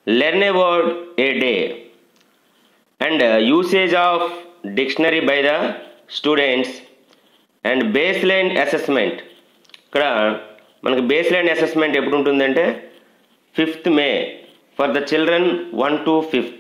learn a word a day and usage of dictionary by the students and base line assessment ఇక్కడ మనకి base line assessment ఎప్పుడు ఉంటుందంటే fifth May for the children one to fifth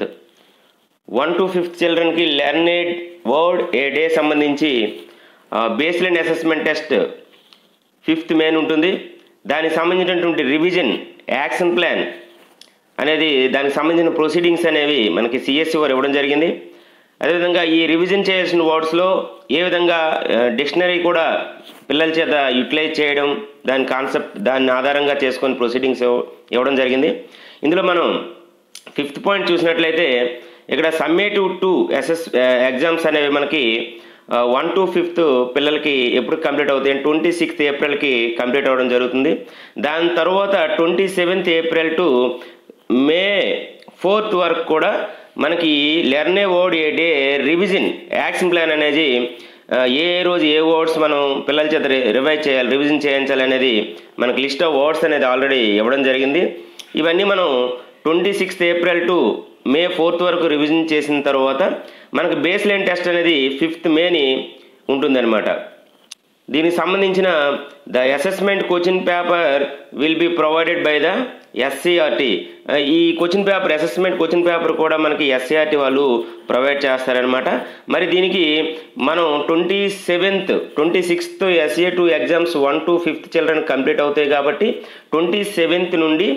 one to fifth చిల్డ్రన్కి learned word a day సంబంధించి base line assessment test fifth మేన్ ఉంటుంది దానికి సంబంధించినటువంటి రివిజన్ యాక్షన్ ప్లాన్ అనేది దానికి సంబంధించిన ప్రొసీడింగ్స్ అనేవి మనకి సిఎస్సి వారు ఇవ్వడం జరిగింది అదేవిధంగా ఈ రివిజన్ చేయాల్సిన వర్డ్స్లో ఏ విధంగా డిక్షనరీ కూడా పిల్లల చేత యూటిలైజ్ చేయడం దాని కాన్సెప్ట్ దాన్ని ఆధారంగా చేసుకొని ప్రొసీడింగ్స్ ఇవ్వడం జరిగింది ఇందులో మనం ఫిఫ్త్ పాయింట్ చూసినట్లయితే ఇక్కడ సమ్మేటివ్ టూ ఎస్ఎస్ ఎగ్జామ్స్ అనేవి మనకి వన్ టు ఫిఫ్త్ పిల్లలకి ఎప్పుడు కంప్లీట్ అవుతాయి ట్వంటీ సిక్స్త్ ఏప్రిల్కి కంప్లీట్ అవ్వడం జరుగుతుంది దాని తర్వాత twenty seventh April to May fourth వరకు కూడా మనకి learn word a day revision action plan అనేది ఆ, ఏ రోజు ఏ వర్డ్స్ మనం పిల్లల చేత రివైజ్ చేయాలి రివిజన్ చేయించాలి అనేది మనకి లిస్ట్ ఆఫ్ వర్డ్స్ అనేది ఆల్రెడీ ఇవ్వడం జరిగింది ఇవన్నీ మనం twenty sixth April to May fourth వరకు రివిజన్ చేసిన తర్వాత మనకు బేస్ లైన్ టెస్ట్ అనేది ఫిఫ్త్ మేని ఉంటుందన్నమాట దీనికి సంబంధించిన the assessment question paper will be provided by the SCERT ఈ question paper assessment question paper కూడా మనకి ఎస్సీఆర్టీ వాళ్ళు ప్రొవైడ్ చేస్తారనమాట మరి దీనికి మనం twenty seventh twenty sixth SA two exams one to fifth children complete అవుతాయి కాబట్టి ట్వంటీ సెవెంత్ నుండి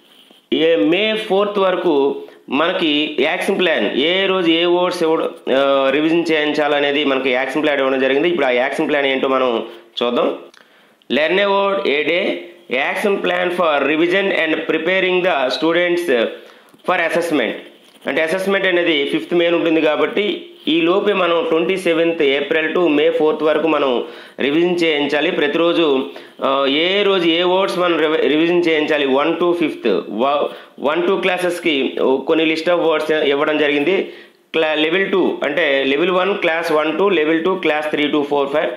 ఏ మే ఫోర్త్ వరకు మనకి యాక్షన్ ప్లాన్ ఏ రోజు ఏ వర్డ్స్ ఇవ్వడం ఆ, రివిజన్ చేయించాలనేది మనకి యాక్షన్ ప్లాన్ ఇవ్వడం జరిగింది ఇప్పుడు ఆ యాక్షన్ ప్లాన్ ఏంటో మనం చూద్దాం learn a word a day action plan for revision and preparing the students for assessment అంటే అసెస్మెంట్ అనేది ఫిఫ్త్ మే ఉంటుంది కాబట్టి ఈ లోపే మనం twenty seventh April to May fourth వరకు మనం రివిజన్ చేయించాలి ప్రతిరోజు ఆ, ఏ రోజు ఏ వర్డ్స్ మనం రివ- రివిజన్ చేయించాలి one to fifth one two క్లాసెస్కి కొన్ని లిస్ట్ ఆఫ్ వర్డ్స్ ఇవ్వడం జరిగింది క్లా లెవెల్ టూ అంటే level one class one to level two class three to four five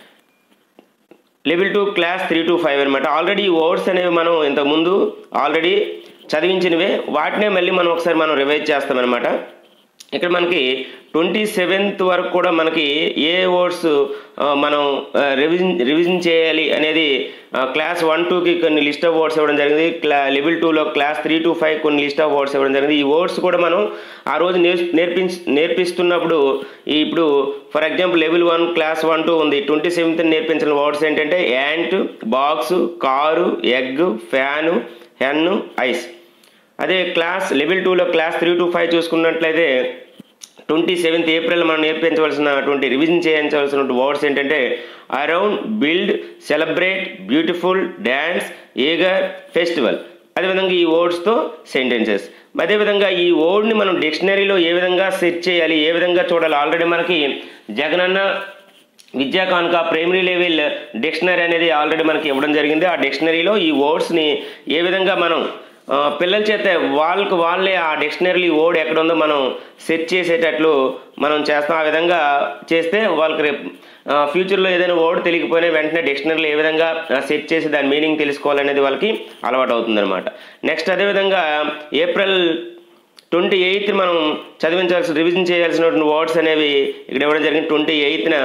level two class three to five అనమాట ఆల్రెడీ ఈ వర్డ్స్ అనేవి మనం ఇంతకుముందు ఆల్రెడీ చదివించినవే వాటినే మళ్ళీ మనం ఒకసారి మనం రివైజ్ చేస్తామన్నమాట ఇక్కడ మనకి ట్వంటీ సెవెంత్ వరకు కూడా మనకి ఏ వర్డ్స్ మనం రివిజన్ రివిజన్ చేయాలి అనేది క్లాస్ వన్ టూకి కొన్ని లిస్ట్ ఆఫ్ వర్డ్స్ ఇవ్వడం జరిగింది క్లా లెవెల్ టూలో క్లాస్ త్రీ టు ఫైవ్ కొన్ని లిస్ట్ ఆఫ్ వర్డ్స్ ఇవ్వడం జరిగింది ఈ వర్డ్స్ కూడా మనం ఆ రోజు నేర్ నేర్పించ నేర్పిస్తున్నప్పుడు ఈ ఇప్పుడు for example level one class one two ఉంది ట్వంటీ సెవెంత్ నేర్పించిన వర్డ్స్ ఏంటంటే ant box car egg fan hen ice అదే క్లాస్ లెవెల్ టూలో క్లాస్ త్రీ టు ఫైవ్ చూసుకున్నట్లయితే ట్వంటీ సెవెంత్ ఏప్రిల్ మనం నేర్పించవలసినటువంటి రివిజన్ చేయించవలసిన వర్డ్స్ ఏంటంటే around build celebrate beautiful dance eager festival అదేవిధంగా ఈ వర్డ్స్తో సెంటెన్సెస్ అదేవిధంగా ఈ వర్డ్ని మనం డిక్షనరీలో ఏ విధంగా సెర్చ్ చేయాలి ఏ విధంగా చూడాలి ఆల్రెడీ మనకి Jagananna Vidya Kanuka primary level dictionary అనేది ఆల్రెడీ మనకి ఇవ్వడం జరిగింది ఆ డిక్షనరీలో ఈ వర్డ్స్ని ఏ విధంగా మనం ఆ, పిల్లల చేత వాళ్ళకు వాళ్ళే ఆ డిక్షనరీ వర్డ్ ఎక్కడ ఉందో మనం సెర్చ్ చేసేటట్లు మనం చేస్తాం ఆ విధంగా చేస్తే వాళ్ళకి రేపు ఆ, ఫ్యూచర్లో ఏదైనా వర్డ్ తెలియకపోయినా వెంటనే డిక్షనరీలో ఏ విధంగా సెర్చ్ చేసి దాని మీనింగ్ తెలుసుకోవాలనేది వాళ్ళకి అలవాటు అవుతుందన్నమాట నెక్స్ట్ అదేవిధంగా ఏప్రిల్ ట్వంటీ ఎయిత్ మనం చదివించాల్సిన రివిజన్ చేయాల్సినటువంటి వర్డ్స్ అనేవి ఇక్కడ ఇవ్వడం జరిగింది ట్వంటీ ఎయిత్న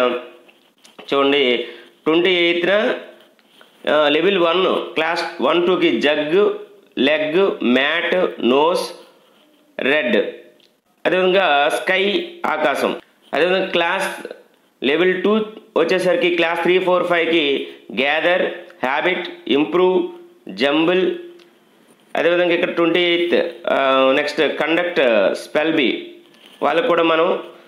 చూడండి ట్వంటీ ఎయిత్న లెవెల్ వన్ క్లాస్ వన్ టూకి jug leg mat nose red అదేవిధంగా స్కై ఆకాశం అదేవిధంగా క్లాస్ లెవెల్ టూ వచ్చేసరికి క్లాస్ త్రీ ఫోర్ ఫైవ్కి గ్యాదర్ హ్యాబిట్ ఇంప్రూవ్ జంబుల్ అదేవిధంగా ఇక్కడ twenty eighth next conduct spell bee వాళ్ళకు కూడా మనం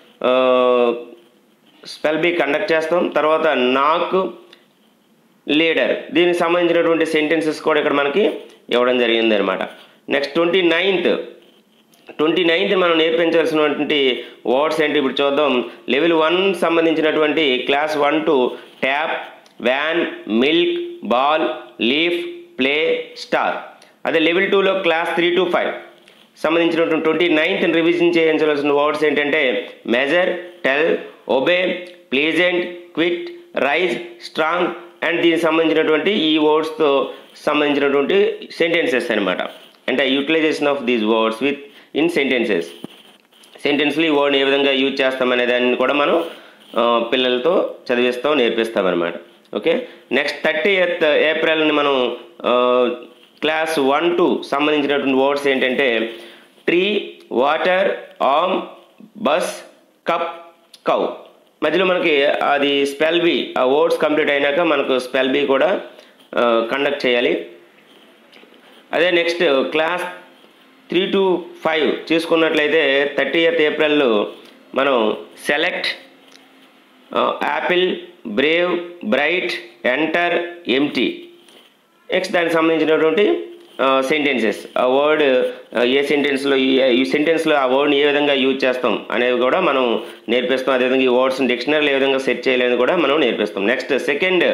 స్పెల్ బి కండక్ట్ చేస్తాం తర్వాత నాకు లీడర్ దీనికి సంబంధించినటువంటి సెంటెన్సెస్ కూడా ఇక్కడ మనకి ఇవ్వడం జరిగింది అనమాట next twenty ninth twenty ninth మనం నేర్పించాల్సినటువంటి వర్డ్స్ ఏంటి ఇప్పుడు చూద్దాం లెవెల్ వన్ సంబంధించినటువంటి class one to tap van milk ball leaf play star అదే లెవెల్ టూలో క్లాస్ త్రీ టు ఫైవ్ సంబంధించినటువంటి ట్వంటీ నైన్త్ రివిజన్ చేయించవలసిన వర్డ్స్ ఏంటంటే measure tell obey pleasant quit rise strong and దీనికి సంబంధించినటువంటి ఈ వర్డ్స్తో సంబంధించినటువంటి సెంటెన్సెస్ అనమాట అంటే utilization of these words with in sentences సెంటెన్స్లో ఈ వర్డ్ని ఏ విధంగా యూజ్ చేస్తామనే దాన్ని కూడా మనం ఆ, పిల్లలతో చదివిస్తాం నేర్పిస్తాం అనమాట ఓకే నెక్స్ట్ థర్టీ ఎయిత్ ఏప్రిల్ని మనం క్లాస్ వన్ టు సంబంధించినటువంటి వర్డ్స్ ఏంటంటే tree water arm bus cup cow మధ్యలో మనకి అది స్పెల్ బి ఆ వర్డ్స్ కంప్లీట్ అయినాక మనకు స్పెల్ బి కూడా కండక్ట్ చేయాలి అదే next class three to five చూసుకున్నట్లయితే థర్టీ ఎయిత్ ఏప్రిల్లో మనం select apple brave bright enter empty next దానికి సంబంధించినటువంటి సెంటెన్సెస్ ఆ వర్డ్ ఏ సెంటెన్స్లో ఈ సెంటెన్స్లో ఆ వర్డ్ని ఏ విధంగా యూజ్ చేస్తాం అనేవి కూడా మనం నేర్పిస్తాం అదేవిధంగా ఈ వర్డ్స్ డిక్షనరీలో ఏ విధంగా సెట్ చేయాలని కూడా మనం నేర్పిస్తాం next second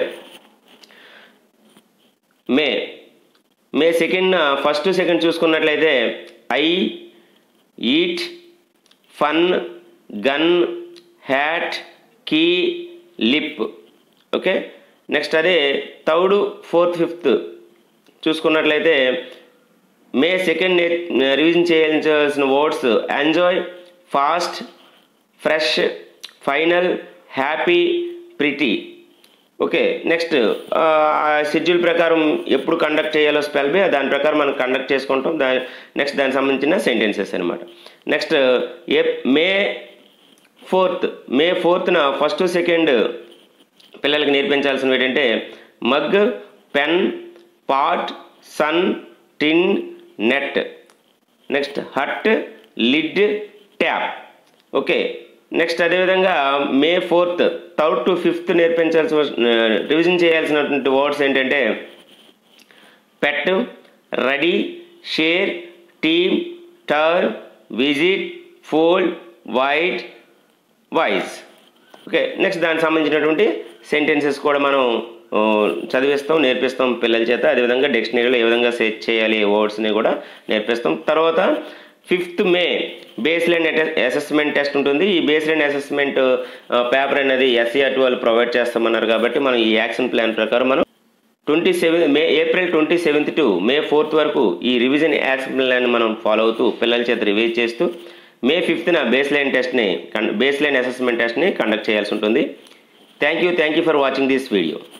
May May second first second చూసుకున్నట్లయితే I eat fun gun hat key lip okay next అదే థర్డ్ ఫోర్త్ ఫిఫ్త్ చూసుకున్నట్లయితే మే సెకండ్ రివిజన్ చేయాల్సిన words enjoy fast fresh final happy pretty okay next schedule ప్రకారం ఎప్పుడు conduct చేయాలో spell B దాని ప్రకారం మనం కండక్ట్ చేసుకుంటాం దా నెక్స్ట్ దానికి సంబంధించిన సెంటెన్సెస్ అనమాట నెక్స్ట్ ఏ మే ఫోర్త్ మే ఫోర్త్న ఫస్ట్ సెకండ్ పిల్లలకి నేర్పించాల్సినవి ఏంటంటే mug pen pot sun tin net next hut lid tap okay next అదేవిధంగా May fourth third to fifth నేర్పించాల్సి రివిజన్ చేయాల్సినటువంటి వర్డ్స్ ఏంటంటే pet ready share team turn visit fold white voice okay next దానికి సంబంధించినటువంటి sentences కూడా మనం ఆ, చదివిస్తాం నేర్పిస్తాం పిల్లల చేత అదేవిధంగా డిక్షనరీలో ఏ విధంగా సెట్ చేయాలి వర్డ్స్ని కూడా నేర్పిస్తాం తర్వాత fifth May base line assessment test ఉంటుంది ఈ బేస్ లైన్ అసెస్మెంట్ పేపర్ అనేది ఎస్సీఆర్ వాళ్ళు ప్రొవైడ్ చేస్తామన్నారు కాబట్టి మనం ఈ యాక్షన్ ప్లాన్ ప్రకారం మనం twenty seven May April twenty seventh to May fourth వరకు ఈ రివిజన్ యాక్షన్ ప్లాన్ మనం ఫాలో అవుతూ పిల్లల చేత రివైజ్ చేస్తూ మే ఫిఫ్త్న బేస్ లైన్ టెస్ట్ని బేస్ లైన్ అసెస్మెంట్ టెస్ట్ని కండక్ట్ చేయాల్సి ఉంటుంది thank you thank you for watching this video